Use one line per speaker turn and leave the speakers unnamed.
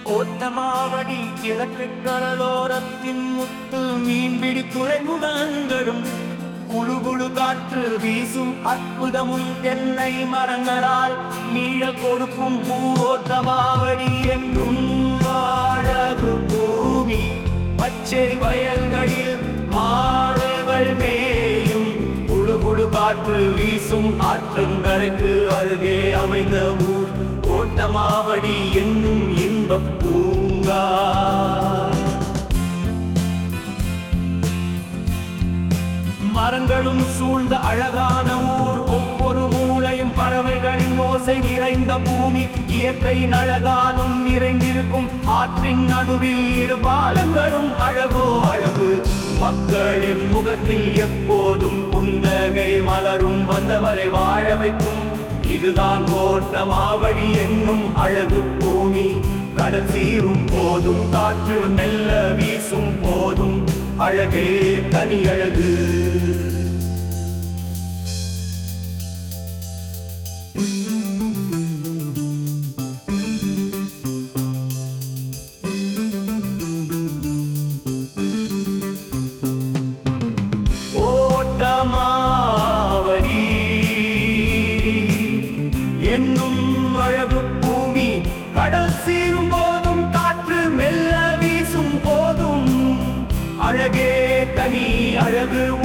ஓட்டமாவடி கிழக்கு கடலோரத்தின் முத்து மீன்பிடி துறைமுகங்களும் குழு குழு காற்று வீசும் அற்புதமும் தென்னை மரங்களால் நீழ கொடுக்கும் பூரோட்டமாவடி என்றும் வாழகு பூமி பச்சை வயல்களில் மாடுகள் மேயும் குழு குழு காற்று வீசும் ஆற்றங்கரைக்கு அருகே அமைந்த ஊர் ஓட்டமாவடி என்னும் இன்பப் பூங்கா மரங்களும் சூழ்ந்த அழகான ஊர் ஒவ்வொரு மூலையும் பறவைகளின் ஓசை நிறைந்த பூமி இயற்கையின் அழகானும் நிறைந்திருக்கும் ஆற்றின் நடுவில் இரு பாலங்களும் அழகோ அழகு மக்களின் முகத்தில் எப்போதும் புன்னகை மலரும் வந்தவரை வாழ வைக்கும் இதுதான் கோட்டமாவடி என்னும் அழகு பூமி கடல் சீரும் போதும் காற்று மெல்ல வீசும் போதும் அழகே தனி அழகு ஓட்டமாவடி என்னும் அழகு பூமி கடல் சீரும் போதும் காற்று மெல்ல வீசும் போதும் அழகே தனி அழகு